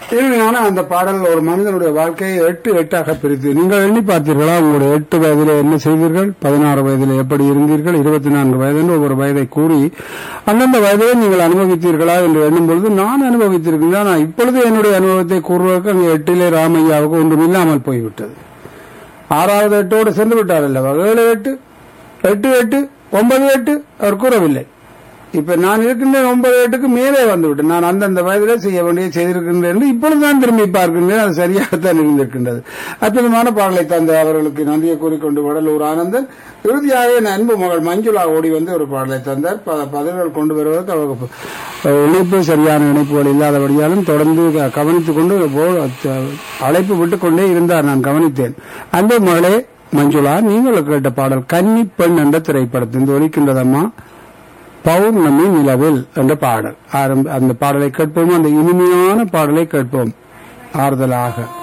இனிமையான அந்த பாடல் ஒரு மனிதனுடைய வாழ்க்கையை எட்டு எட்டாக பிரித்து நீங்கள் எண்ணி பார்த்தீர்களா உங்களுடைய எட்டு வயதிலே என்ன செய்தீர்கள் பதினாறு வயதிலே எப்படி இருந்தீர்கள் இருபத்தி நான்கு வயதில் ஒவ்வொரு வயதை கூறி அந்தந்த வயதிலே நீங்கள் அனுபவித்தீர்களா என்று எண்ணும் பொழுது நான் அனுபவித்திருக்கின்றேன் நான் இப்பொழுது என்னுடைய அனுபவத்தை கூறுவதற்கு அங்கே எட்டிலே ராமையாவுக்கு ஒன்றும் இல்லாமல் போய்விட்டது ஆறாவது எட்டோடு சென்று விட்டார் அல்லவா ஏழு எட்டு எட்டு எட்டு ஒன்பது எட்டு அவர் கூறவில்லை இப்ப நான் இருக்கின்ற ஒன்பது எட்டுக்கு மேலே வந்து விட்டேன் நான் அந்தந்த வயதிலே செய்ய வேண்டிய செய்திருக்கின்றேன் என்று இப்பொழுது தான் திரும்பி பார்க்கின்றேன் அது சரியாகத்தான் இருந்திருக்கின்றது அற்புதமான பாடலை தந்த அவர்களுக்கு நன்றியை கூறிக்கொண்டு வடலூர் ஆனந்தன் இறுதியாக என் அன்பு மகள் மஞ்சுளா ஓடி வந்து ஒரு பாடலை தந்தார் ப- பதில்கள் கொண்டு வருவதற்கு அவருக்கு அஹ், இணைப்பு சரியான இணைப்புகள் இல்லாதபடியாலும் தொடர்ந்து க- கவனித்துக் கொண்டு போ- அஹ், அழைப்பு விட்டுக் கொண்டே இருந்தார் நான் கவனித்தேன் அன்பு மகளே மஞ்சுளா நீங்கள் கேட்ட பாடல் கன்னி பெண் என்ற திரைப்படத்தில் ஒலிக்கின்றதம்மா பௌர்ணமி நிலவில் என்ற பாடல் ஆரம்ப அந்த பாடலை கேட்போம் அந்த இனிமையான பாடலை கேட்போம் ஆறுதலாக